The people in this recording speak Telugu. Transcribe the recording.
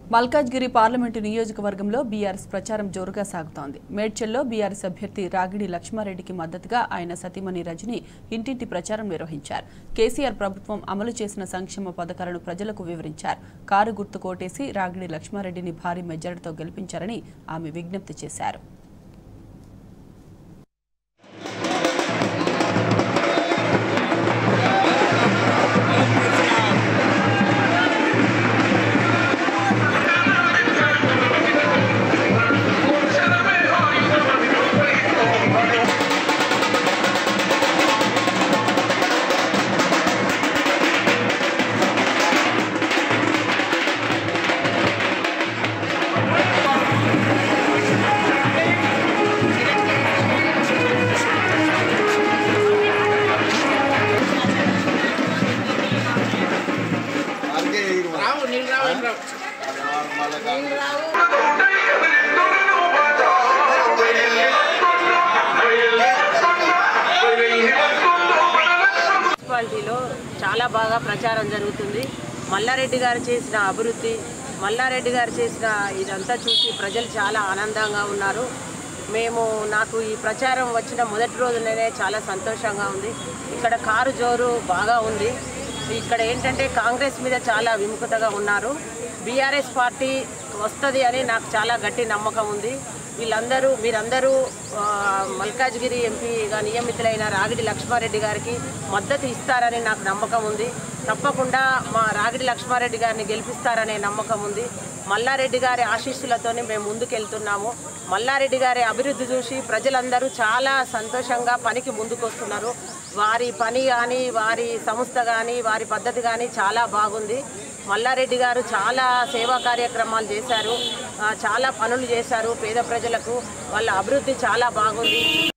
మల్కాజ్గిరి పార్లమెంటు నియోజకవర్గంలో బీఆర్ఎస్ ప్రచారం జోరుగా సాగుతోంది మేడ్చల్లో బీఆర్ఎస్ అభ్యర్థి రాగిడి లక్ష్మారెడ్డికి మద్దతుగా ఆయన సతీమణి రజని ఇంటింటి ప్రచారం నిర్వహించారు కేసీఆర్ ప్రభుత్వం అమలు చేసిన సంక్షేమ పథకాలను ప్రజలకు వివరించారు కారు గుర్తు కోటేసి రాగిడి లక్ష్మారెడ్డిని భారీ మెజారిటీతో గెలిపించారని ఆమె విజ్ఞప్తి చేశారు రావు నీళ్ళు రావు ఏం రావు మున్సిపాలిటీలో చాలా బాగా ప్రచారం జరుగుతుంది మల్లారెడ్డి గారు చేసిన అభివృద్ధి మల్లారెడ్డి గారు చేసిన ఇదంతా చూసి ప్రజలు చాలా ఆనందంగా ఉన్నారు మేము నాకు ఈ ప్రచారం వచ్చిన మొదటి రోజుననే చాలా సంతోషంగా ఉంది ఇక్కడ కారు జోరు బాగా ఉంది ఇక్కడ ఏంటంటే కాంగ్రెస్ మీద చాలా విముఖతగా ఉన్నారు బీఆర్ఎస్ పార్టీ వస్తుంది అని నాకు చాలా గట్టి నమ్మకం ఉంది వీళ్ళందరూ మీరందరూ ఆ, మల్కాజ్గిరి ఎంపీగా నియమితులైన రాగిడి లక్ష్మారెడ్డి గారికి మద్దతు ఇస్తారని నాకు నమ్మకం ఉంది తప్పకుండా మా రాగిడి లక్ష్మారెడ్డి గారిని గెలిపిస్తారనే నమ్మకం ఉంది మల్లారెడ్డి గారి ఆశీస్సులతోనే మేము ముందుకెళ్తున్నాము మల్లారెడ్డి గారి అభివృద్ధి చూసి ప్రజలందరూ చాలా సంతోషంగా పనికి ముందుకొస్తున్నారు వారి పని కానీ వారి సంస్థ కానీ వారి పద్ధతి కానీ చాలా బాగుంది మల్లారెడ్డి గారు చాలా సేవా కార్యక్రమాలు చేశారు ఆ, చాలా పనులు చేశారు పేద ప్రజలకు వాళ్ళ అభివృద్ధి చాలా బాగుంది